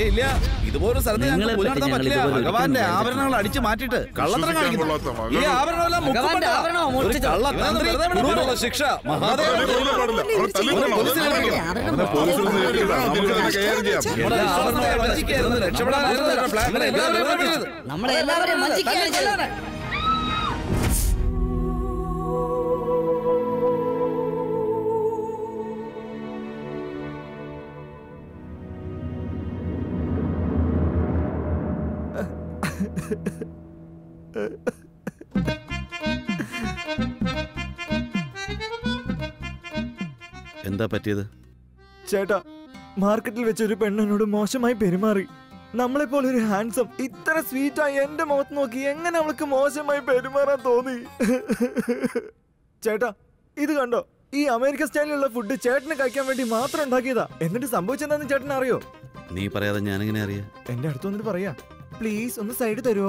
ഇല്ല ഇതുപോലൊരു സ്ഥലത്ത് നിങ്ങളെ ഞങ്ങൾക്ക് പറ്റി പുലർത്താൻ ഞങ്ങൾ പറ്റില്ല ഇതുപോലെ ഭഗവാന്റെ ഒരിക്കലും ആഭരണങ്ങൾ അടിച്ചു മാറ്റിയിട്ട് കള്ളത്തരം വിശ്വസിക്കാൻ കാണിക്കുന്നു കൊള്ളാത്ത മകൾ. ഈ ആഭരണമെല്ലാം ഭഗവാന്റെ ആഭരണമോ ഒരു മോഷ്ടിച്ചത്? കള്ളത്തന്ത്രി കുടുംബമുള്ള ശിക്ഷ മഹാദേവ അവനെ കൊല്ലാൻ പാടില്ല. അവനെ തല്ലിക്കൊല്ലണം. പോലീസിനെ വിളിക്കണം. അവനെ പോലീസിൽ നിന്ന് ഏൽപ്പിക്കണം. നമുക്ക് തന്നെ കൈകാര്യം ചെയ്യാം. നമ്മുടെ ആഭരണങ്ങളെ വഞ്ചിക്കരുത്, രക്ഷപ്പെടാനായിരുന്നു ഞങ്ങളുടെ പ്ലാൻ. അങ്ങനെ എല്ലാവരെയും വിടരുത്. നമ്മളെ എല്ലാവരെയും വഞ്ചിക്കുകയാണ് ചെയ്തത് എന്താ പറ്റിയത് ചേട്ടാ മാർക്കറ്റിൽ വെച്ച് ഒരു പെണ്ണിനോട് മോശമായി പെരുമാറി നമ്മളെ പോലെ ഒരു ഹാൻസം ഇത്ര സ്വീറ്റായി എന്റെ മുഖത്ത് നോക്കി എങ്ങനെ അവൾക്ക് മോശമായി പെരുമാറാൻ തോന്നി ചേട്ടാ ഇത് കണ്ടോ ഈ അമേരിക്കൻ സ്റ്റൈലിലുള്ള ഫുഡ് ചേട്ടന് കഴിക്കാൻ വേണ്ടി മാത്രം ഉണ്ടാക്കിയതാ എന്നിട്ട് സംഭവിച്ചെന്താന്ന് ചേട്ടൻ അറിയോ നീ പറയാതെ ഞാനെങ്ങനെ അറിയാം എന്റെ അടുത്ത് വന്നിട്ട് പറയാ പ്ലീസ് ഒന്ന് സൈഡ് തരുമോ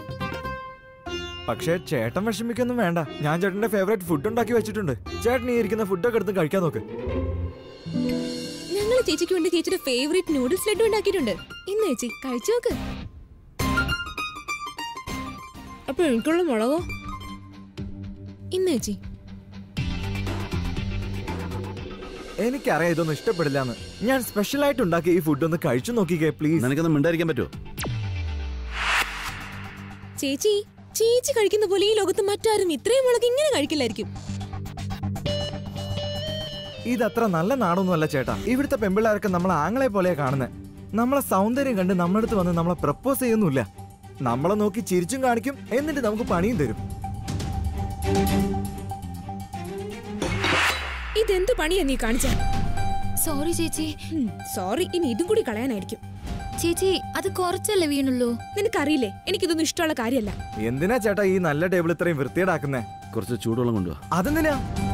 പക്ഷേ ചേട്ടൻ വിഷമിക്കൊന്നും വേണ്ട ഞാൻ ചേട്ടന്റെ ഫേവറേറ്റ് ഫുഡ് ഉണ്ടാക്കി വെച്ചിട്ടുണ്ട് ചേട്ടൻ ഈ ഇരിക്കുന്ന ഫുഡൊക്കെ എടുത്ത് കഴിക്കാൻ നോക്ക് ഞങ്ങൾ ചേച്ചിക്ക് വേണ്ടി ചേച്ചിയുടെ ഫേവറേറ്റ് നൂഡിൽസ് ലഡു ഉണ്ടാക്കിയിട്ടുണ്ട് ഇന്ന് ചേച്ചി കഴിച്ചു നോക്ക് അപ്പൊ എനിക്കുള്ള മുളകോ ഇന്ന് ചേച്ചി എനിക്കറിയാം ഇതൊന്നും ഇഷ്ടപ്പെടില്ലാന്ന് ഞാൻ സ്പെഷ്യൽ ആയിട്ട് ഉണ്ടാക്കിയ ഈ ഫുഡ് ഒന്ന് കഴിച്ചു നോക്കിക്കേ പ്ലീസ് നിനക്കൊന്നും മിണ്ടായിരിക്കാൻ പറ്റുമോ ചേച്ചി ചേച്ചി കഴിക്കുന്ന പോലെ ഈ ലോകത്ത് മറ്റാരും ഇത്രയും മുളക് ഇങ്ങനെ കഴിക്കില്ലായിരിക്കും ഇതത്ര നല്ല നാടൊന്നുമല്ല ചേട്ടാ ഇവിടുത്തെ പെമ്പിള്ളേരൊക്കെ നമ്മളെ ആങ്ങളെ പോലെയാ കാണുന്നത് നമ്മളെ സൗന്ദര്യം കണ്ട് നമ്മുടെ അടുത്ത് വന്ന് നമ്മളെ പ്രപ്പോസ് ചെയ്യൊന്നുമില്ല നമ്മളെ നോക്കി ചിരിച്ചും കാണിക്കും എന്നിട്ട് നമുക്ക് പണിയും തരും ഇതെന്ത് പണിയാ നീ കാണിച്ച സോറി ചേച്ചി സോറി ഇനി ഇതും കൂടി കളയാനായിരിക്കും ചേച്ചി അത് കുറച്ചല്ലേ വീണുള്ളൂ നിനക്കറിയില്ലേ എനിക്കിതൊന്നും ഇഷ്ടമുള്ള കാര്യമല്ല എന്തിനാ ചേട്ടാ ഈ നല്ല ടേബിൾ ഇത്രയും വൃത്തിയേടാക്കുന്നേ കുറച്ച് ചൂടുവെള്ളം കൊണ്ടുവാ അതെന്തിനാ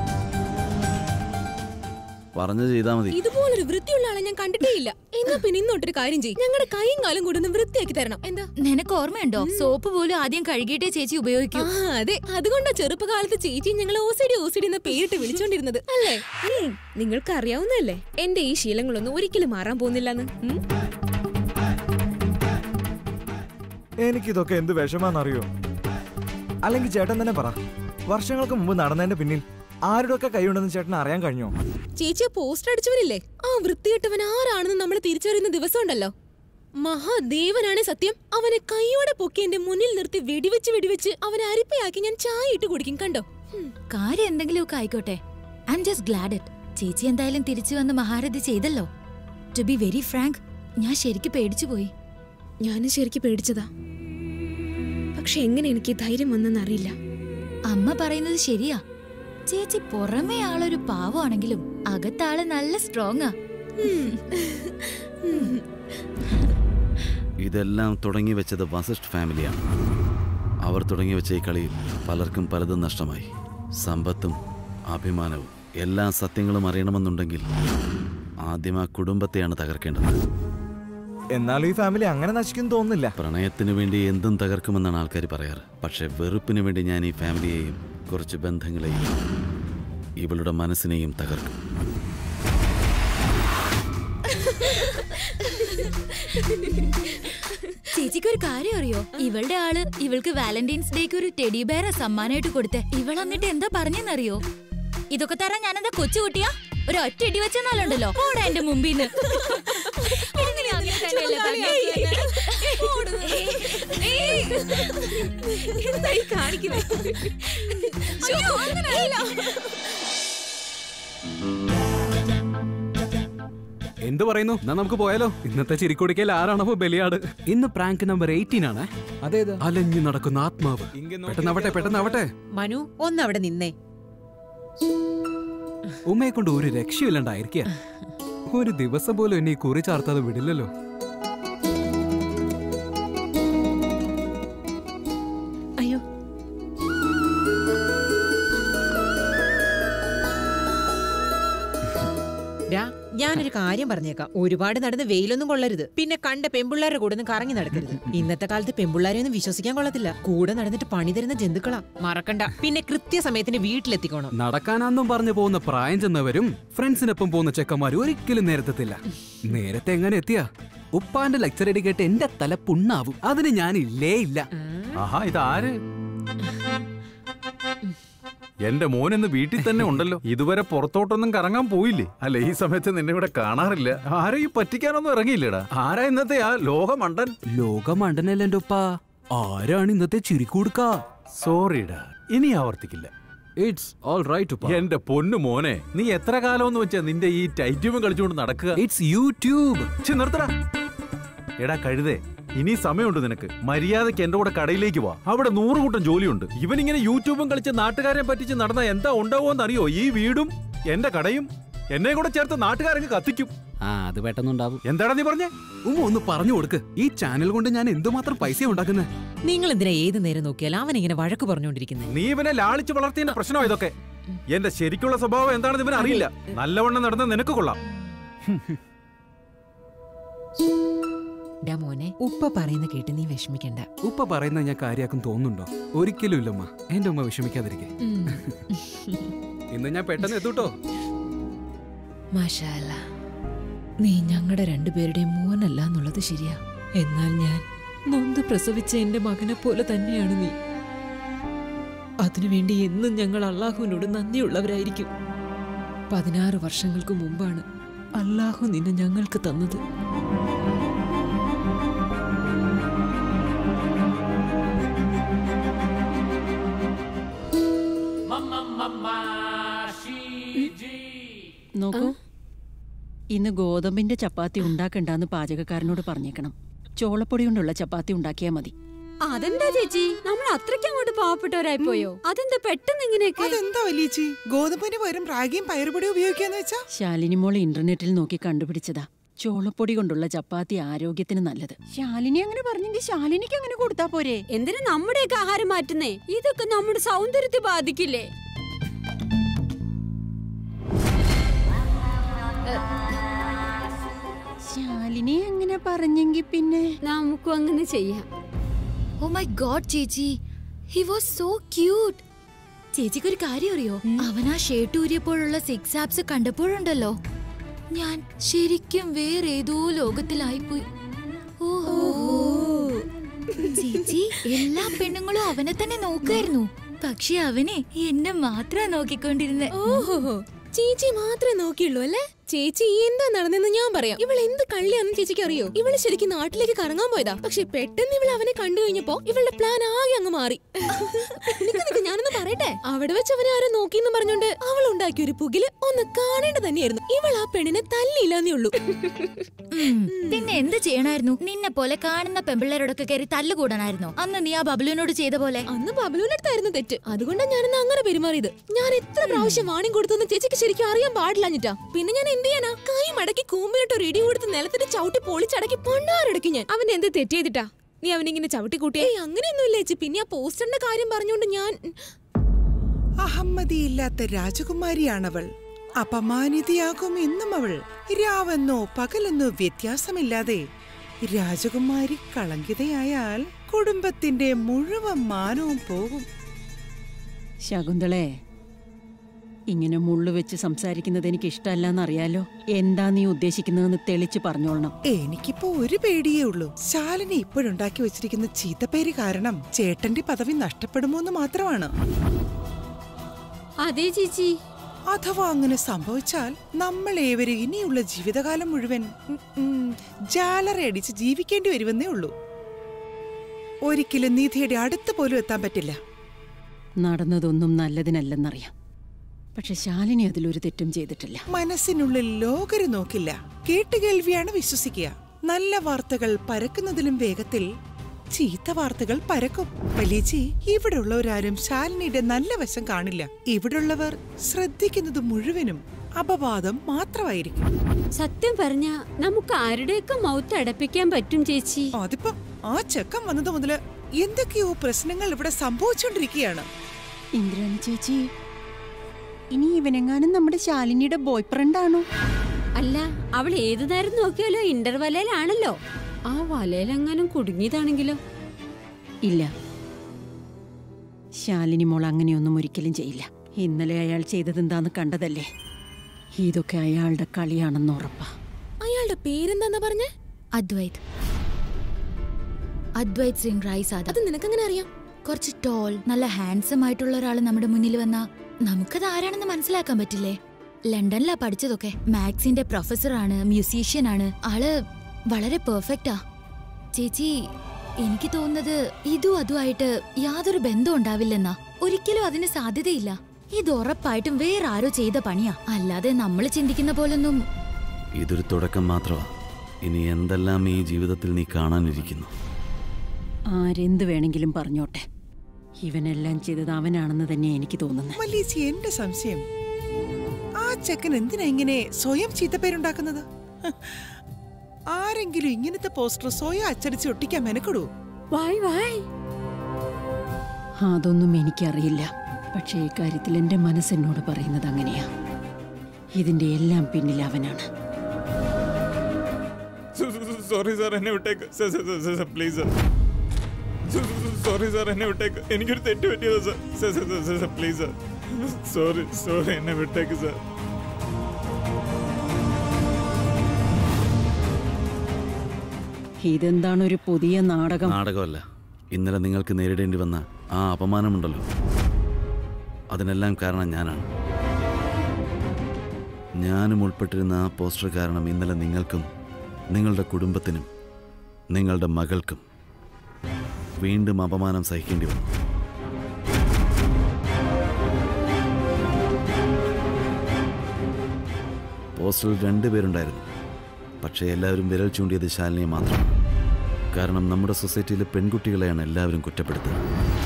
പറഞ്ഞു ചെയ്താൽ മതി ഇതുപോലൊരു വൃത്തിയുള്ള ആളെ ഞാൻ കണ്ടിട്ടേ ഇല്ല എന്നാ പിന്നെ ഇന്നോട്ടൊരു കാര്യം ചെയ്യും ഞങ്ങളുടെ കൈയും കാലും കൂടെ ഒന്ന് വൃത്തിയാക്കി തരണം എന്താ നിനക്ക് ഓർമ്മയുണ്ടോ സോപ്പ് പോലും ആദ്യം കഴുകിയിട്ടേ ചേച്ചി ഉപയോഗിക്കൂ ആ അതെ അതുകൊണ്ടാ ചെറുപ്പകാലത്ത് ചേച്ചി ഞങ്ങൾ ഓസിഡി ഓസിഡി എന്ന പേരിട്ട് വിളിച്ചോണ്ടിരുന്നത് അല്ലേ ഉം, നിങ്ങൾക്ക് അറിയാവുന്നതല്ലേ എന്റെ ഈ ശീലങ്ങളൊന്നും ഒരിക്കലും മാറാൻ പോകുന്നില്ലെന്ന് ഉം. എനിക്കിതൊക്കെ എന്ത് വിഷമാണെന്നറിയോ അല്ലെങ്കിൽ ചേട്ടൻ തന്നെ പറ വർഷങ്ങൾക്ക് മുമ്പ് നടന്നതിന്റെ പിന്നിൽ ആരുടെയൊക്കെ കൈയുണ്ടെന്ന് ചേട്ടൻ അറിയാൻ കഴിഞ്ഞോ ചേച്ചി പോസ്റ്റർ അടിച്ചവനില്ലേ ആ വൃത്തികെട്ടവൻ ആരാണെന്ന് നമ്മൾ തിരിച്ചറിയുന്ന ദിവസം ഉണ്ടല്ലോ മഹാദേവനാണ് സത്യം അവനെ കൈയോടെ പൊക്കി എന്റെ മുന്നിൽ നിർത്തി വെടിവെച്ച് വെടിവെച്ച് അവനെ അരിപ്പയാക്കി ഞാൻ ചായ ഇട്ട് കുടിക്കും കണ്ടോ ഉം. കാര്യം എന്തെങ്കിലുമൊക്കെ ആയിക്കോട്ടെ I'm just glad it ചേച്ചി എന്തായാലും തിരിച്ചു വന്ന് മഹാരഥി ചെയ്തല്ലോ ടു ബി വെരി ഫ്രാങ്ക് ഞാൻ ശരിക്കും പേടിച്ചു പോയി ഞാനും ശരിക്കും പേടിച്ചതാ പക്ഷെ എങ്ങനെ എനിക്ക് ഈ ധൈര്യം വന്നെന്ന് അറിയില്ല അമ്മ പറയുന്നത് ശരിയാ ചേച്ചി പുറമേ ആളൊരു പാവമാണെങ്കിലും അകത്താള് നല്ല സ്ട്രോങ്ങാ ഇതെല്ലാം തുടങ്ങി വെച്ചത് വസിഷ്ഠ് ഫാമിലിയാണ് അവർ തുടങ്ങി വെച്ച ഈ കളിയിൽ പലർക്കും പലതും നഷ്ടമായി സമ്പത്തും അഭിമാനവും എല്ലാ സത്യങ്ങളും അറിയണമെന്നുണ്ടെങ്കിൽ ആദ്യം ആ കുടുംബത്തെയാണ് തകർക്കേണ്ടത് എന്നാലും ഈ ഫാമിലി അങ്ങനെ നശിക്കും തോന്നുന്നില്ല പ്രണയത്തിന് വേണ്ടി എന്തും തകർക്കുമെന്നാണ് ആൾക്കാർ പറയാറ് പക്ഷെ വെറുപ്പിന് വേണ്ടി ഞാൻ ഈ ഫാമിലിയെയും കുറച്ച് ബന്ധങ്ങളെയും ഇവളുടെ മനസ്സിനെയും തകർക്കും ചേച്ചിക്ക് ഒരു കാര്യം അറിയോ ഇവളുടെ ആള് ഇവൾക്ക് വാലന്റൈൻസ് ഡേക്ക് ഒരു ടെഡി ബെയർ സമ്മാനമായിട്ട് കൊടുത്തെ ഇവൾ എന്നിട്ട് എന്താ പറഞ്ഞെന്നറിയോ ഇതൊക്കെ തരാൻ ഞാനെന്താ കൊച്ചു കുട്ടിയാ ഒരു ഒറ്റ ഇടി വെച്ചെന്നാലുണ്ടല്ലോ ഓടാ എന്റെ മുമ്പിന്ന് എന്തായി കാണിക്കുന്നത് അയ്യോ, അങ്ങനെയല്ല. എന്ത് പറയുന്നു എന്നാ നമുക്ക് പോയാലോ ഇന്നത്തെ ചിരിക്കൊടിക്കൽ ആരാണപ്പോ ബലിയാട് ഇന്ന് പ്രാങ്ക് നമ്പർ എയ്റ്റീൻ ആണ് അതേത് അലഞ്ഞു നടക്കുന്ന ആത്മാവ് പെട്ടെന്നാവട്ടെ പെട്ടെന്നാവട്ടെ മനു ഒന്നവിടെ നിന്നേ ഉമ്മയെ കൊണ്ട് ഒരു രക്ഷയില്ലാണ്ടായിരിക്കുക ഒരു ദിവസം പോലും എന്നെ ഈ കുറി ചാർത്താതെ വിടില്ലല്ലോ അയ്യോ ഡാ ഞാനൊരു കാര്യം പറഞ്ഞേക്കാം ഒരുപാട് നടന്ന് വെയിലൊന്നും കൊള്ളരുത് പിന്നെ കണ്ട പെമ്പിള്ളാരുടെ കൂടെ ഒന്നും കറങ്ങി നടക്കരുത് ഇന്നത്തെ കാലത്ത് പെമ്പിള്ളാരെ ഒന്നും വിശ്വസിക്കാൻ കൊള്ളത്തില്ല കൂടെ നടന്നിട്ട് പണി തരുന്ന ജന്തുക്കളാ മറക്കണ്ട പിന്നെ കൃത്യസമയത്തിന് വീട്ടിലെത്തിക്കോണം നടക്കാനാന്നും പറഞ്ഞു പോകുന്ന പ്രായം ചെന്നവരും ഫ്രണ്ട്സിനൊപ്പം പോകുന്ന ചെക്കന്മാരും ഒരിക്കലും നേരത്തെത്തില്ല നേരത്തെ എങ്ങനെ എത്തിയാ ഉപ്പാന്റെ ലെക്ചർ ഇടി കേട്ട് എന്റെ തല പുണ്ണാവും അതിന് ഞാൻ ഇല്ലേ ഇല്ല ആഹാ ഇതാര് എന്റെ മോൻ ഇന്ന് വീട്ടിൽ തന്നെ ഉണ്ടല്ലോ ഇതുവരെ പുറത്തോട്ടൊന്നും കറങ്ങാൻ പോയില്ലേ അല്ല ഈ സമയത്ത് നിന്നെ ഇവിടെ കാണാറില്ല ആരെയും പറ്റിക്കാനൊന്നും ഇറങ്ങിയില്ലടാ ആരാ ഇന്നത്തെ ആ ലോകമണ്ടൻ ലോകമണ്ടനല്ല എന്റെ ഉപ്പ ആരാണ് ഇന്നത്തെ ചിരിക്കൂടുക്ക സോറിടാ ഇനി ആവർത്തിക്കില്ല ഇറ്റ്സ് ഓൾ റൈറ്റ് ഉപ്പ എന്റെ പൊന്നു മോനെ നീ എത്ര കാലം എന്ന് വെച്ചാ നിന്റെ ഈ ടൈറ്റ്യൂബും കളിച്ചുകൊണ്ട് നടക്കുക ഇറ്റ്സ് യൂട്യൂബ് ഛെ, നിർത്തടാ എടാ കഴുതേ ഇനി സമയമുണ്ട് നിനക്ക് മര്യാദയ്ക്ക് എന്റെ കൂടെ കടയിലേക്ക് വാ അവിടെ നൂറ് കൂട്ടം ജോലിയുണ്ട് ഇവൻ ഇങ്ങനെ യൂട്യൂബും കളിച്ച് നാട്ടുകാരെ പറ്റിച്ച് നടന്ന എന്താ ഉണ്ടാവുമെന്ന് അറിയോ ഈ വീടും എന്റെ കടയും എന്നെ കൂടെ ചേർത്ത് നാട്ടുകാരങ്ങ് കത്തിക്കും ആ അത് പെട്ടെന്നുണ്ടാവും എന്താടാ നീ പറഞ്ഞേ ഉമ്മ ഒന്ന് പറഞ്ഞു കൊടുക്ക് ഈ ചാനൽ കൊണ്ട് ഞാൻ എന്തുമാത്രം പൈസ ഉണ്ടാക്കുന്നത് നിങ്ങൾ എന്തിനാ ഏത് നേരം നോക്കിയാൽ അവൻ ഇങ്ങനെ വഴക്ക് പറഞ്ഞുകൊണ്ടിരിക്കുന്നത് നീ ഇവനെ ലാളിച്ച് വളർത്തിയതിന്റെ പ്രശ്നമോ ഇതൊക്കെ എന്റെ ശരിക്കുള്ള സ്വഭാവം എന്താണെന്ന് ഇവൻ അറിയില്ല നല്ലവണ്ണം നടന്ന നിനക്ക് കൊള്ളാം ഡാ മോനെ ഉപ്പ പറയുന്ന കേട്ട് നീ വിഷമിക്കണ്ട ഉപ്പ പറയുന്നത് ഞാൻ കാര്യാക്കും തോന്നുന്നുണ്ടോ ഒരിക്കലും ഇല്ലമ്മ എന്റെ ഉമ്മ വിഷമിക്കാതിരിക്കെ ഇന്ന് ഞാൻ പെട്ടെന്ന് എത്തൂട്ടോ മാഷാല്ല നീ ഞങ്ങളുടെ രണ്ടുപേരുടെയും മോനല്ല എന്നുള്ളത് ശരിയാ എന്നാൽ ഞാൻ നൊന്ത് പ്രസവിച്ച എന്റെ മകനെ പോലെ തന്നെയാണ് നീ അതിനുവേണ്ടി എന്നും ഞങ്ങൾ അള്ളാഹുവിനോട് നന്ദിയുള്ളവരായിരിക്കും പതിനാറ് വർഷങ്ങൾക്ക് മുമ്പാണ് അള്ളാഹു നിന്നെ ഞങ്ങൾക്ക് തന്നത് നോക്കൂ ഇന്ന് ഗോതമ്പിന്റെ ചപ്പാത്തി ഉണ്ടാക്കണ്ടെന്ന് പാചകക്കാരനോട് പറഞ്ഞേക്കണം ചോളപ്പൊടി കൊണ്ടുള്ള ചപ്പാത്തി ഉണ്ടാക്കിയാ മതി അതെന്താ ചേച്ചി നമ്മൾ അത്രയ്ക്ക് അങ്ങോട്ട് പാവപ്പെട്ടവരായി പോയോ അതെന്താ പെട്ടെന്ന് ഇങ്ങനെയൊക്കെ അതെന്താ വലിയച്ചി ഗോതമ്പിന് പകരം റാഗിയും പയറുപൊടി ഉപയോഗിക്കാന്ന് വെച്ചാ ശാലിനി മോൾ ഇന്റർനെറ്റിൽ നോക്കി കണ്ടുപിടിച്ചതാ ചോളപ്പൊടി കൊണ്ടുള്ള ചപ്പാത്തി ആരോഗ്യത്തിന് നല്ലത് ശാലിനി അങ്ങനെ പറഞ്ഞെങ്കിൽ ശാലിനിക്ക് അങ്ങനെ കൊടുത്താ പോരെ എന്തിനു നമ്മുടെയൊക്കെ ആഹാരം മാറ്റുന്നേ ഇതൊക്കെ നമ്മുടെ സൗന്ദര്യത്തെ ബാധിക്കില്ലേ ശാലിനി അങ്ങനെ പറഞ്ഞെങ്കിൽ പിന്നെ നമുക്കും അങ്ങനെ ചെയ്യാം ഓ മൈ ഗോഡ് ചേച്ചി ഹി വാസ് സോ ക്യൂട്ട് ചേച്ചിക്ക് ഒരു കാര്യം അറിയോ അവൻ ആ ഷേട്ട് ഊരിയപ്പോഴുള്ള സിക്സ് ആപ്സ് കണ്ടപ്പോഴുണ്ടല്ലോ ഞാൻ ശരിക്കും വേറെ ഏതോ ലോകത്തിലായിപ്പോയി ഓഹോ ചേച്ചി എല്ലാ പെണ്ണുങ്ങളും അവനെ തന്നെ നോക്കായിരുന്നു പക്ഷെ അവനെ എന്നെ മാത്രം നോക്കിക്കൊണ്ടിരുന്നെ ഓഹോ ചേച്ചി മാത്രമേ നോക്കിയുള്ളൂ അല്ലേ ചേച്ചി ഈ എന്താ നടന്നെന്ന് ഞാൻ പറയാം ഇവൾ എന്ത് കള്ളിയാണെന്ന് ചേച്ചിക്ക് അറിയോ ഇവള് ശരിക്കും നാട്ടിലേക്ക് കറങ്ങാൻ പോയതാ പക്ഷെ പെട്ടെന്ന് ഇവൾ അവനെ കണ്ടു കഴിഞ്ഞപ്പോ ഇവളുടെ പ്ലാൻ ആകെ അങ്ങ് മാറി നിക്ക് നിക്ക് ഞാനൊന്ന് പറയട്ടെ അവിടെ വെച്ച് അവനെ ആരോ നോക്കിന്ന് പറഞ്ഞോണ്ട് അവൾ ഉണ്ടാക്കിയ ഒരു പുകില് ഒന്ന് കാണേണ്ടത് തന്നെയായിരുന്നു ഇവൾ ആ പെണ്ണിനെ തല്ലിയില്ലെന്നേ ഉള്ളൂ ഉം. പിന്നെ എന്ത് ചെയ്യണായിരുന്നു നിന്നെ പോലെ കാണുന്ന പെമ്പിള്ളേരോടൊക്കെ കയറി തല്ലുകൂടാനായിരുന്നോ അന്ന് നീ ആ ബബ്ലുവിനോട് ചെയ്ത പോലെ അന്ന് ബബലുവിന്റെ അടുത്തായിരുന്നു തെറ്റ് അതുകൊണ്ടാണ് ഞാനിന്ന് അങ്ങനെ പെരുമാറിയത് ഞാൻ എത്ര പ്രാവശ്യം വാണിംഗ് കൊടുത്തു ചേച്ചിക്ക് ശരിക്കും അറിയാൻ പാടില്ലാഞ്ഞിട്ടാ പിന്നെ ഞാൻ എന്ത് ചെയ്യാനാ കൈ മടക്കി കൂമ്പിലിട്ട് ഒരു ഇടി കൊടുത്ത് നിലത്തിട്ട് ചവിട്ടി പൊളിച്ചടക്കി പൊണ്ണാറടക്കി ഞാൻ അവൻ എന്ത് തെറ്റ് ചെയ്തിട്ടാ നീ അവനിങ്ങനെ ചവിട്ടി കൂട്ടിയേ അങ്ങനെയൊന്നുമില്ല ചേച്ചി പിന്നെ ആ പോസ്റ്ററിന്റെ കാര്യം പറഞ്ഞുകൊണ്ട് ഞാൻ അഹമ്മദിയില്ലാത്ത രാജകുമാരിയാണവൾ അപമാനിതയാകും എന്നും അവൾ രാവെന്നോ പകലെന്നോ വ്യത്യാസമില്ലാതെ രാജകുമാരി കളങ്കിതയായാൽ കുടുംബത്തിന്റെ മുഴുവൻ മാനവും പോകും ശകുന്തളെ ഇങ്ങനെ മുള്ളു വെച്ച് സംസാരിക്കുന്നത് എനിക്ക് ഇഷ്ടമല്ലെന്നറിയാലോ എന്താ നീ ഉദ്ദേശിക്കുന്നതെന്ന് തെളിച്ച് പറഞ്ഞോളണം എനിക്കിപ്പോ ഒരു പേടിയേ ഉള്ളൂ ശാലിനി ഇപ്പോഴുണ്ടാക്കി വെച്ചിരിക്കുന്ന ചീത്തപ്പേര് കാരണം ചേട്ടന്റെ പദവി നഷ്ടപ്പെടുമോ എന്ന് മാത്രമാണ് അതെ ചേച്ചി അഥവാ അങ്ങനെ സംഭവിച്ചാൽ നമ്മൾ ഏവരും ഇനിയുള്ള ജീവിതകാലം മുഴുവൻ ഉം, ഉം, ജാലറയടിച്ച് ജീവിക്കേണ്ടി വരുമെന്നേ ഉള്ളൂ ഒരിക്കലും നിധിയുടെ അടുത്ത് പോലും എത്താൻ പറ്റില്ല നടന്നതൊന്നും നല്ലതിനല്ലെന്നറിയാം പക്ഷെ ശാലിനി അതിലൊരു തെറ്റും ചെയ്തിട്ടില്ല മനസ്സിനുള്ളിൽ ലോകര് നോക്കില്ല കേട്ടുകേൾവിയാണ് വിശ്വസിക്കുക നല്ല വാർത്തകൾ പരക്കുന്നതിലും വേഗത്തിൽ ചീത്ത വാർത്തകൾ പരക്കും വലിയച്ചി ഇവിടെയുള്ളവരാരും ശാലിനിയുടെ നല്ല വശം കാണില്ല ഇവിടെയുള്ളവർ ശ്രദ്ധിക്കുന്നത് മുഴുവനും അപവാദം മാത്രമായിരിക്കും സത്യം പറഞ്ഞ നമുക്ക് ആരുടെയൊക്കെ മൗത്ത് അടപ്പിക്കാൻ പറ്റും ചേച്ചി അതിപ്പോ ആ ചെക്കൻ വന്നത് മുതല് എന്തൊക്കെയോ പ്രശ്നങ്ങൾ ഇവിടെ സംഭവിച്ചുകൊണ്ടിരിക്കുകയാണ് ഇന്ദ്രാണി ചേച്ചി ഇനി ഇവനെങ്ങാനും നമ്മുടെ ശാലിനിയുടെ ബോയ് ഫ്രണ്ട് ആണോ അല്ല അവൾ ഏതു നേരം നോക്കിയാലോ ഇന്റർവലയിലാണല്ലോ ആ വലയിലെങ്ങാനും കുടുങ്ങിയതാണെങ്കിലോ ഇല്ല ശാലിനി മോൾ അങ്ങനെയൊന്നും ഒരിക്കലും ചെയ്യില്ല ഇന്നലെ അയാൾ ചെയ്തതെന്താന്ന് കണ്ടതല്ലേ ഇതൊക്കെ അയാളുടെ കളിയാണെന്ന് ഉറപ്പാ അയാളുടെ പേരെന്താന്നാ പറഞ്ഞേ അദ്വൈത് അദ്വൈത് സിംഗ് റായ് സാദ അത് നിനക്കെങ്ങനെ അറിയാം കുറച്ച് ടോൾ നല്ല ഹാൻസം ആയിട്ടുള്ള ഒരാൾ നമ്മുടെ മുന്നിൽ വന്നാ നമുക്കത് ആരാണെന്ന് മനസ്സിലാക്കാൻ പറ്റില്ലേ ലണ്ടനിലാ പഠിച്ചതൊക്കെ മാത്സിന്റെ പ്രൊഫസറാണ് മ്യൂസീഷ്യൻ ആണ് ആള് വളരെ പെർഫെക്റ്റാ ചേച്ചി എനിക്ക് തോന്നുന്നത് ഇതും അതുമായിട്ട് യാതൊരു ബന്ധവും ഉണ്ടാവില്ലെന്നാ ഒരിക്കലും അതിന് സാധ്യതയില്ല ഇത് ഉറപ്പായിട്ടും വേറെ ആരോ ചെയ്ത പണിയാ അല്ലാതെ നമ്മൾ ചിന്തിക്കുന്ന പോലൊന്നും ഇതൊരു തുടക്കം മാത്രമാ ഇനി എന്തെല്ലാം ഈ ജീവിതത്തിൽ നീ കാണാനിരിക്കുന്നു ആരെന്ത് വേണമെങ്കിലും പറഞ്ഞോട്ടെ ഇവനെല്ലാം ചെയ്തത് അവനാണെന്ന് തന്നെ എനിക്ക് തോന്നുന്നത് മല്ലീച്ചി എന്റെ സംശയം ആ ചെക്കൻ എന്തിനാ ഇങ്ങനെ സ്വയം ചീത്തപ്പേരുണ്ടാക്കുന്നത് ഹ്, ആരെങ്കിലും ഇങ്ങനത്തെ പോസ്റ്റർ സ്വയം അച്ചടിച്ച് ഒട്ടിക്കാൻ മെനക്കെടൂ വായ് വായ് അതൊന്നും എനിക്കറിയില്ല പക്ഷേ ഇക്കാര്യത്തിൽ എൻ്റെ മനസ്സെന്നോട് പറയുന്നത് അങ്ങനെയാ ഇതിന്റെ എല്ലാം പിന്നിൽ അവനാണ് സോറി സാർ എന്നെ വിട്ടേക്ക് sir sir sir sir please sir sorry sir എന്നെ വിട്ടേക്ക് എനിക്കൊരു തെറ്റ് പറ്റിയതാ sir sir sir sir sir sir please sir sorry sorry എന്നെ വിട്ടേക്ക് സാർ ഇതെന്താണ് ഒരു പുതിയ നാടകം നാടകമല്ല ഇന്നലെ നിങ്ങൾക്ക് നേരിടേണ്ടി വന്ന ആ അപമാനമുണ്ടല്ലോ അതിനെല്ലാം കാരണം ഞാനാണ് ഞാനും ഉൾപ്പെട്ടിരുന്ന ആ പോസ്റ്റർ കാരണം ഇന്നലെ നിങ്ങൾക്കും നിങ്ങളുടെ കുടുംബത്തിനും നിങ്ങളുടെ മകൾക്കും വീണ്ടും അപമാനം സഹിക്കേണ്ടി വന്നു പോസ്റ്ററിൽ രണ്ടുപേരുണ്ടായിരുന്നു പക്ഷേ എല്ലാവരും വിരൽ ചൂണ്ടിയത് ശാലിനിയെ മാത്രം കാരണം നമ്മുടെ സൊസൈറ്റിയിലെ പെൺകുട്ടികളെയാണ് എല്ലാവരും കുറ്റപ്പെടുത്തുക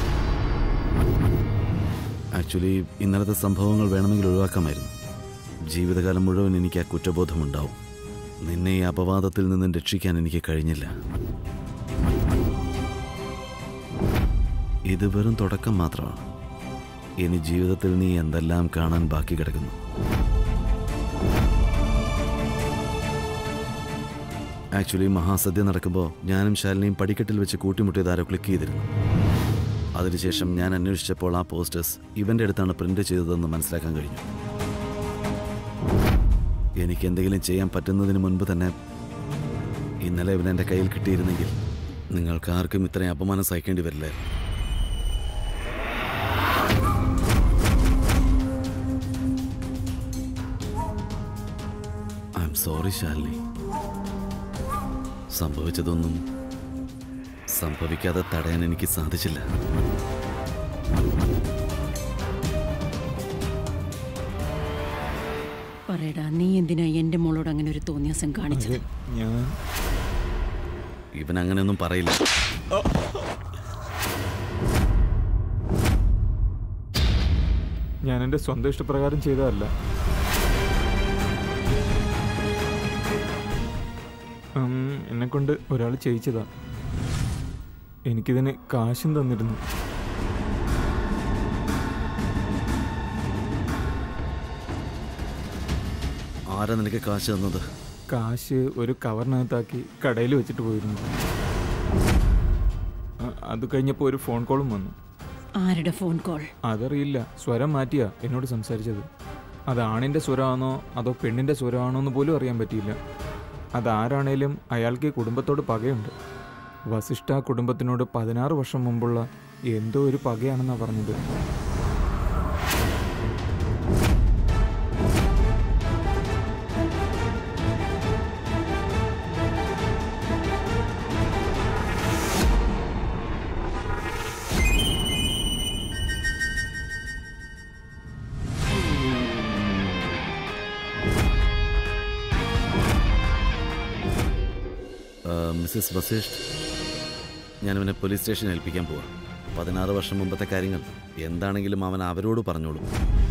ആക്ച്വലി ഇന്നലത്തെ സംഭവങ്ങൾ വേണമെങ്കിൽ ഒഴിവാക്കാമായിരുന്നു ജീവിതകാലം മുഴുവൻ എനിക്ക് ആ കുറ്റബോധമുണ്ടാവും നിന്നെ ഈ അപവാദത്തിൽ നിന്നും രക്ഷിക്കാൻ എനിക്ക് കഴിഞ്ഞില്ല ഇത് വെറും തുടക്കം മാത്രമാണ് ഇനി ജീവിതത്തിൽ നീ എന്തെല്ലാം കാണാൻ ബാക്കി കിടക്കുന്നു ആക്ച്വലി മഹാസദ്യ നടക്കുമ്പോൾ ഞാനും ശാലിനിയും പടിക്കെട്ടിൽ വെച്ച് കൂട്ടിമുട്ടിയത് ആരോ ക്ലിക്ക് ചെയ്തിരുന്നു അതിനുശേഷം ഞാൻ അന്വേഷിച്ചപ്പോൾ ആ പോസ്റ്റേഴ്സ് ഇവൻ്റെ അടുത്താണ് പ്രിന്റ് ചെയ്തതെന്ന് മനസ്സിലാക്കാൻ കഴിഞ്ഞു എനിക്ക് എന്തെങ്കിലും ചെയ്യാൻ പറ്റുന്നതിന് മുൻപ് തന്നെ ഇന്നലെ ഇവൻ എൻ്റെ കയ്യിൽ കിട്ടിയിരുന്നെങ്കിൽ നിങ്ങൾക്ക് ആർക്കും ഇത്രയും അപമാനം സഹിക്കേണ്ടി വരില്ലേ ഐ എം സോറി ശാലിനി സംഭവിച്ചതൊന്നും സംഭവിക്കാതെ തടയാൻ എനിക്ക് സാധിച്ചില്ല പറയടാ നീ എന്തിനാ എന്റെ മോളോട് അങ്ങനെ ഒരു തോന്നിയാസം കാണിച്ചത് ഞാൻ ഇവൻ അങ്ങനെയൊന്നും പറയില്ല ഞാൻ എൻ്റെ സ്വന്തം ഇഷ്ടപ്രകാരം ചെയ്തതല്ല എന്നെ കൊണ്ട് ഒരാൾ ചെയ്യിച്ചതാ എനിക്കിതിന് കാശും തന്നിരുന്നു ആരാ നിനക്ക് കാശ് തന്നത് കാശ് ഒരു കവറിനകത്താക്കി കടയിൽ വെച്ചിട്ട് പോയിരുന്നു അ- അത് കഴിഞ്ഞപ്പോൾ ഒരു ഫോൺ കോളും വന്നു ആരുടെ ഫോൺ കോൾ അതറിയില്ല സ്വരം മാറ്റിയാ എന്നോട് സംസാരിച്ചത് അത് ആണിൻ്റെ സ്വരമാണോ അതോ പെണ്ണിൻ്റെ സ്വരമാണോ എന്ന് പോലും അറിയാൻ പറ്റിയില്ല അതാരാണേലും അയാൾക്ക് ഈ കുടുംബത്തോട് പകയുണ്ട് വസിഷ്ഠ ആ കുടുംബത്തിനോട് പതിനാറ് വർഷം മുമ്പുള്ള എന്തോ ഒരു പകയാണെന്നാണ് പറഞ്ഞത് ആ, മിസ്സസ് വസിഷ്ഠ് ഞാനിവനെ പോലീസ് സ്റ്റേഷനിൽ ഏൽപ്പിക്കാൻ പോവാം പതിനാറ് വർഷം മുമ്പത്തെ കാര്യങ്ങൾ എന്താണെങ്കിലും അവൻ അവരോട് പറഞ്ഞോളൂ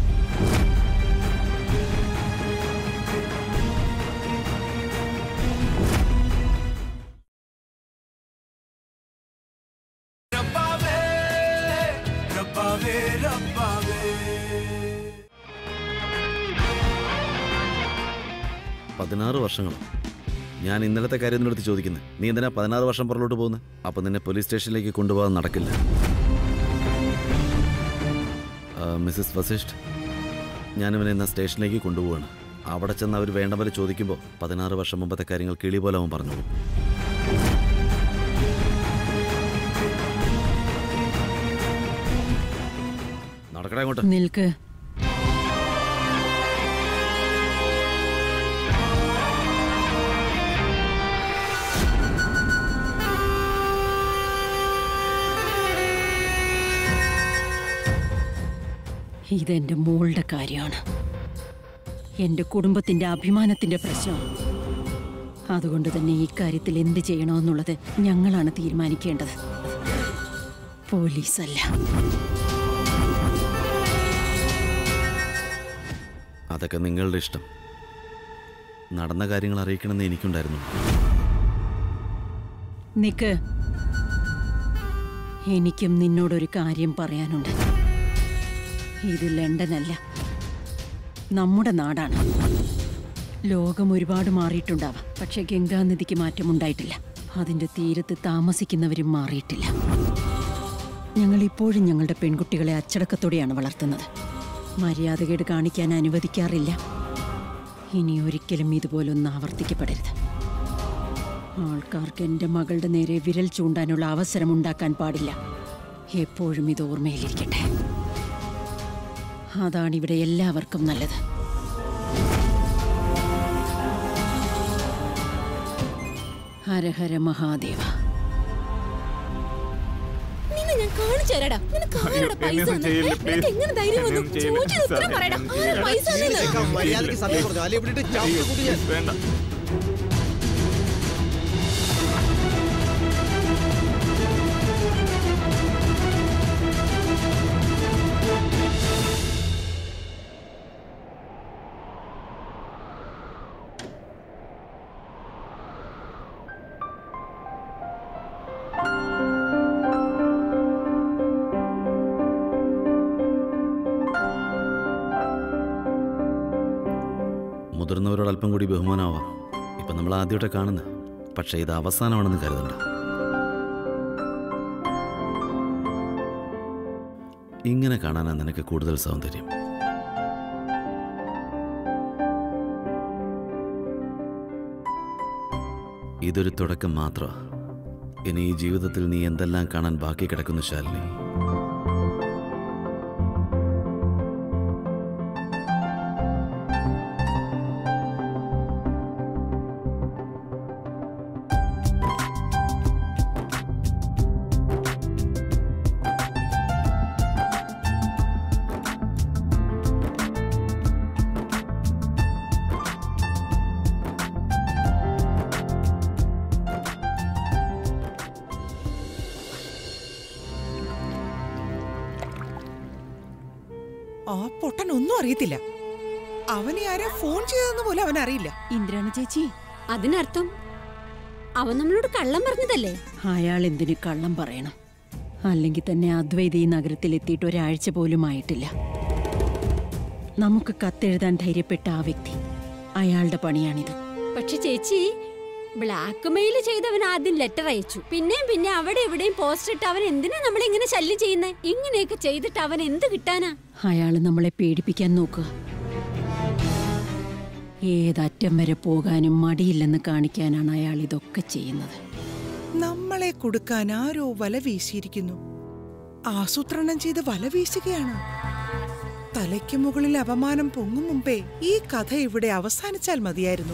പതിനാറ് വർഷങ്ങൾ ഞാൻ ഇന്നലത്തെ കാര്യം നിന്നെടുത്ത് ചോദിക്കുന്നത് നീ എന്തിനാ പതിനാറ് വർഷം പുറകോട്ട് പോകുന്നത് അപ്പം നിന്നെ പോലീസ് സ്റ്റേഷനിലേക്ക് കൊണ്ടുപോകാൻ നടക്കില്ല ആ, മിസ്സസ് വസിഷ്ഠ് ഞാനിവനെ ഇന്ന് സ്റ്റേഷനിലേക്ക് കൊണ്ടുപോവാണ് അവിടെ ചെന്ന് അവർ വേണ്ട പോലെ ചോദിക്കുമ്പോൾ പതിനാറ് വർഷം മുമ്പത്തെ കാര്യങ്ങൾ കിളി പോലെ അവൻ പറഞ്ഞു നടക്കട അങ്ങോട്ട് നിൽക്ക് ഇതെന്റെ മോളുടെ കാര്യമാണ് എന്റെ കുടുംബത്തിന്റെ അഭിമാനത്തിന്റെ പ്രശ്നം അതുകൊണ്ട് തന്നെ ഈ കാര്യത്തിൽ എന്ത് ചെയ്യണമെന്നുള്ളത് ഞങ്ങളാണ് തീരുമാനിക്കേണ്ടത് പോലീസല്ല അതൊക്കെ നിങ്ങളുടെ ഇഷ്ടം നടന്ന കാര്യങ്ങൾ അറിയിക്കണമെന്ന് എനിക്കുണ്ടായിരുന്നു നിക്ക് എനിക്കും നിന്നോടൊരു കാര്യം പറയാനുണ്ട് ഇത് ലണ്ടനല്ല നമ്മുടെ നാടാണ് ലോകം ഒരുപാട് മാറിയിട്ടുണ്ടാവാം പക്ഷെ ഗംഗാനദിക്ക് മാറ്റമുണ്ടായിട്ടില്ല അതിന്റെ തീരത്ത് താമസിക്കുന്നവരും മാറിയിട്ടില്ല ഞങ്ങൾ ഇപ്പോഴും ഞങ്ങളുടെ പെൺകുട്ടികളെ അച്ചടക്കത്തോടെയാണ് വളർത്തുന്നത് മര്യാദകേട് കാണിക്കാൻ അനുവദിക്കാറില്ല ഇനി ഒരിക്കലും ഇതുപോലൊന്നും ആവർത്തിക്കപ്പെടരുത് ആൾക്കാർക്ക് എൻ്റെ മകളുടെ നേരെ വിരൽ ചൂണ്ടാനുള്ള അവസരം ഉണ്ടാക്കാൻ പാടില്ല എപ്പോഴും ഇത് ഓർമ്മയിലിരിക്കട്ടെ അതാണ് ഇവിടെ എല്ലാവർക്കും നല്ലത് ഹരഹര മഹാദേവ നിന്നെ ഞാൻ കാണിച്ചു തരാടാ നിനക്ക് ആരാടാ പൈസ തന്നത്? നിനക്ക് എങ്ങനെ ധൈര്യം വന്നു ചോദിച്ചത് ഉത്തരം പറയടാ ആരാ പൈസ തന്നത്? മര്യാദയ്ക്ക് സത്യം പറഞ്ഞു അല്ലെ ഇവിടെ ചാപ്പ് കൂടി ഞാൻ വേണ്ട മുതിർന്നവരോട് അല്പം കൂടി ബഹുമാനമാവാം ഇപ്പം നമ്മൾ ആദ്യമായിട്ട് കാണുന്നത് പക്ഷേ ഇത് അവസാനമാണെന്ന് കരുതണ്ട ഇങ്ങനെ കാണാനാണ് നിനക്ക് കൂടുതൽ സൗന്ദര്യം ഇതൊരു തുടക്കം മാത്രമാണ് ഇനി ഈ ജീവിതത്തിൽ നീ എന്തെല്ലാം കാണാൻ ബാക്കി കിടക്കുന്നു ശാലിനി ആ പൊട്ടൻ ഒന്നും അറിയത്തില്ല അവനെ ആരാ ഫോൺ ചെയ്തതെന്ന് പോലും അവൻ അറിയില്ല ഇന്ദ്രാണി ചേച്ചി അതിനർത്ഥം അവൻ നമ്മളോട് കള്ളം പറഞ്ഞതല്ലേ അയാൾ എന്തിന് കള്ളം പറയണം അല്ലെങ്കിൽ തന്നെ അദ്വൈത ഈ നഗരത്തിൽ എത്തിയിട്ട് ഒരാഴ്ച പോലും ആയിട്ടില്ല നമുക്ക് കത്തെഴുതാൻ ധൈര്യപ്പെട്ട ആ വ്യക്തി അയാളുടെ പണിയാണിത് പക്ഷെ ചേച്ചി ബ്ലാക്ക് മെയിൽ ചെയ്തവൻ ആദ്യം ലെറ്റർ അയച്ചു പിന്നെയും പിന്നെ അവിടെ എവിടെയും പോസ്റ്റ് ഇട്ട് അവൻ എന്തിനാ നമ്മളെ ഇങ്ങനെ ശല്യം ചെയ്യുന്നത് ഇങ്ങനെയൊക്കെ ചെയ്തിട്ട് അവൻ എന്ത് കിട്ടാനാ അയാൾ നമ്മളെ പേടിപ്പിക്കാൻ നോക്കുക ഏതറ്റം വരെ പോകാനും മടിയില്ലെന്ന് കാണിക്കാനാണ് അയാൾ ഇതൊക്കെ ചെയ്യുന്നത് നമ്മളെ കൊടുക്കാൻ ആരോ വല വീശിയിരിക്കുന്നു ആസൂത്രണം ചെയ്ത് വല വീശുകയാണ് തലയ്ക്ക് മുകളിൽ അപമാനം പൊങ്ങും മുമ്പേ ഈ കഥ ഇവിടെ അവസാനിച്ചാൽ മതിയായിരുന്നു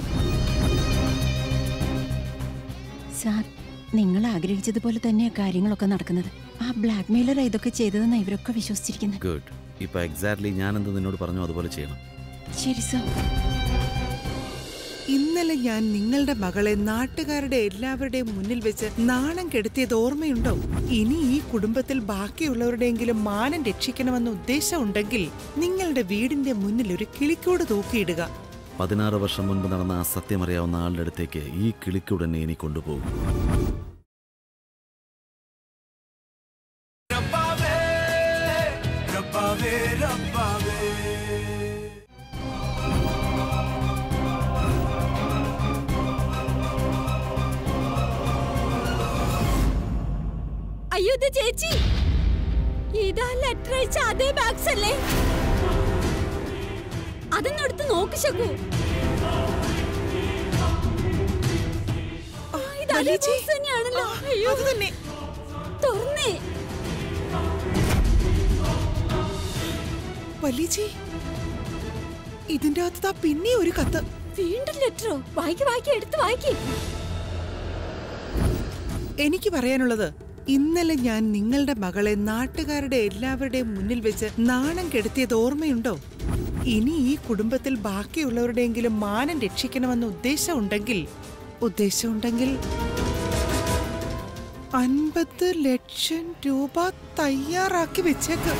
സാർ നിങ്ങൾ ആഗ്രഹിച്ചതുപോലെ തന്നെയാ കാര്യങ്ങളൊക്കെ നടക്കുന്നത് ആ ബ്ലാക്ക് മെയിലർ ഇതൊക്കെ ചെയ്തതെന്ന് ഇവരൊക്കെ വിശ്വസിച്ചിരിക്കുന്നത് ഗുഡ് ഇപ്പൊ എക്സാക്ട്ലി ഞാനെന്ത് നിന്നോട് പറഞ്ഞു അതുപോലെ ചെയ്യണം ശരി സാർ ഇന്നലെ ഞാൻ നിങ്ങളുടെ മകളെ നാട്ടുകാരുടെ എല്ലാവരുടെയും മുന്നിൽ വെച്ച് നാണം കെടുത്തിയത് ഓർമ്മയുണ്ടോ ഇനി ഈ കുടുംബത്തിൽ ബാക്കിയുള്ളവരുടെയെങ്കിലും മാനം രക്ഷിക്കണമെന്ന ഉദ്ദേശം ഉണ്ടെങ്കിൽ നിങ്ങളുടെ വീടിന്റെ മുന്നിൽ ഒരു കിളിക്കൂട് തൂക്കിയിടുക പതിനാറ് വർഷം മുൻപ് നടന്ന ആ സത്യം അറിയാവുന്ന ആളുടെ അടുത്തേക്ക് ഈ കിളിക്കുടനെ ഇനി കൊണ്ടുപോകും അയ്യോ ഇത് ചേച്ചി ഇതാ ലെറ്റർ അയച്ച അതേ ബാഗ്സ് അല്ലേ അതൊന്നും എടുത്ത് നോക്ക് ശകു അതേ ബോസ് തന്നെയാണല്ലോ അയ്യോ അത് തന്നെ തുറന്നേ വലിയച്ചി ഇതിന്റെ അകത്ത് പിന്നെ ഒരു കത്ത് വീണ്ടും ലെറ്ററോ വായിക്ക് വായിക്ക് എടുത്ത് വായിക്ക് എനിക്ക് പറയാനുള്ളത് ഇന്നലെ ഞാൻ നിങ്ങളുടെ മകളെ നാട്ടുകാരുടെ എല്ലാവരുടെയും മുന്നിൽ വെച്ച് നാണം കെടുത്തിയത് ഓർമ്മയുണ്ടോ ഇനി ഈ കുടുംബത്തിൽ ബാക്കിയുള്ളവരുടെയെങ്കിലും മാനം രക്ഷിക്കണമെന്ന് ഉദ്ദേശമുണ്ടെങ്കിൽ ഉദ്ദേശമുണ്ടെങ്കിൽ അൻപത് ലക്ഷം രൂപ തയ്യാറാക്കി വെച്ചേക്ക്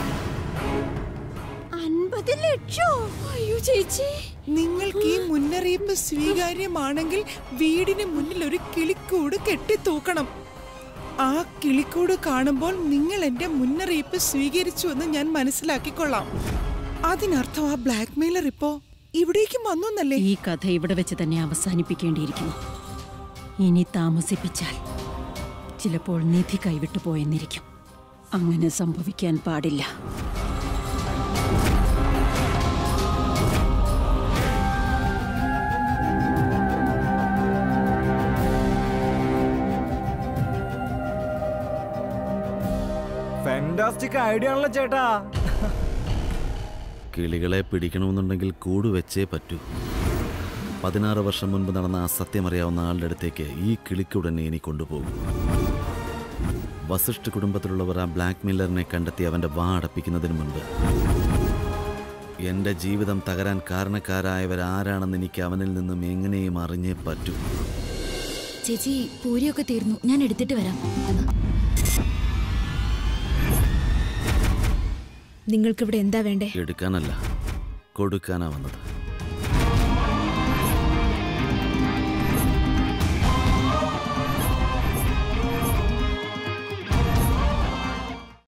അൻപത് ലക്ഷോ അയ്യോ ചേച്ചി നിങ്ങൾക്ക് ഈ മുന്നറിയിപ്പ് സ്വീകാര്യമാണെങ്കിൽ വീടിന് മുന്നിൽ ഒരു കിളിക്കൂട് കെട്ടിത്തൂക്കണം ആ കിളിക്കൂട് കാണുമ്പോൾ നിങ്ങൾ എന്റെ മുന്നറിയിപ്പ് സ്വീകരിച്ചു എന്ന് ഞാൻ മനസ്സിലാക്കിക്കൊള്ളാം അതിനർത്ഥം ആ ബ്ലാക്ക് മെയിലർ ഇപ്പോ ഇവിടേക്കും വന്നു എന്നല്ലേ ഈ കഥ ഇവിടെ വെച്ച് തന്നെ അവസാനിപ്പിക്കേണ്ടിയിരിക്കുന്നു ഇനി താമസിപ്പിച്ചാൽ ചിലപ്പോൾ നിധി കൈവിട്ടു പോയെന്നിരിക്കും അങ്ങനെ സംഭവിക്കാൻ പാടില്ല ഫെന്റാസ്റ്റിക് ഐഡിയ ആണല്ലോ ചേട്ടാ കിളികളെ പിടിക്കണമെന്നുണ്ടെങ്കിൽ കൂട് വെച്ചേ പറ്റൂ പതിനാറ് വർഷം മുൻപ് നടന്ന ആ സത്യമറിയാവുന്ന ആളുടെ അടുത്തേക്ക് ഈ കിളിക്കുടനെ ഇനി കൊണ്ടുപോകും വസിഷ്ഠ കുടുംബത്തിലുള്ളവർ ആ ബ്ലാക്ക് മില്ലറിനെ കണ്ടെത്തി അവന്റെ വാ അടപ്പിക്കുന്നതിന് മുൻപ് എന്റെ ജീവിതം തകരാൻ കാരണക്കാരായവരാരാണെന്ന് എനിക്ക് അവനിൽ നിന്നും എങ്ങനെയും അറിഞ്ഞേ പറ്റൂ ചേച്ചി പൂരിയൊക്കെ തീർന്നു ഞാൻ എടുത്തിട്ട് വരാം നിങ്ങൾക്കിവിടെ എന്താ വേണ്ടേ എടുക്കാനല്ല കൊടുക്കാനാ വന്നത്